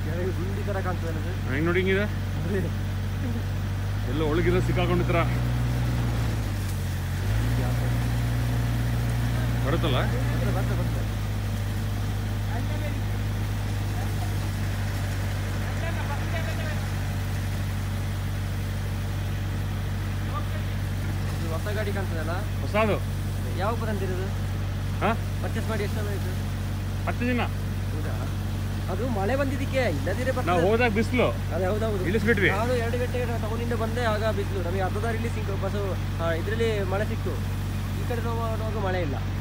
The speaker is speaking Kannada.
ಕೆಳಗೆ ಗುಂಡಿ ತರ ಕಾಣ್ತದೆ ಅದು ಹೆಂಗೆ ನೋಡಿ ಹಿಂಗಿದೆ ಅದೇ. ಎಲ್ಲ ಒಳಗಿರೋ ಸಿಕ್ಕಾಕೊಂಡಿತ್ರ ಬರುತ್ತಲ್ಲ ಬರ್ತದೆ ಬರ್ತದೆ ಬರ್ತದೆ ಇದು ಹೊಸ ಗಾಡಿ ಕಾಣ್ತದಲ್ಲ ಹೊಸದು ಯಾವಾಗ ಬಂದಿರೋದು ಹಾಂ ಪರ್ಚೇಸ್ ಮಾಡಿ ಎಷ್ಟು ಸಮಯ ಆಯ್ತು ಹತ್ತು ದಿನ ಹೌದಾ ಅದು ಮಳೆ ಬಂದಿದ್ದಕ್ಕೆ ಇಲ್ಲದಿದ್ರೆ ನಾವು ಬರ್ತದೆ ಹೋದಾಗ ಬಿಸಿಲು ಅದೇ ಹೌದೌದು ಇಳಿಸ್ಬಿಟ್ವಿ ನಾನು ಎರಡು ಗಂಟೆಗೆ ನಾವು ಟೌನಿಂದ ಬಂದೆ ಆಗ ಬಿಸಿಲು ನಮಗೆ ಅರ್ಧ ದಾರಿಲಿ ಸಿಂಕ್ ಬಸ್ಸು ಇದರಲ್ಲಿ ಮಳೆ ಸಿಕ್ತು ಈ ಕಡೆ ನಾವು ನೋಡುವಾಗ ಮಳೆ ಇಲ್ಲ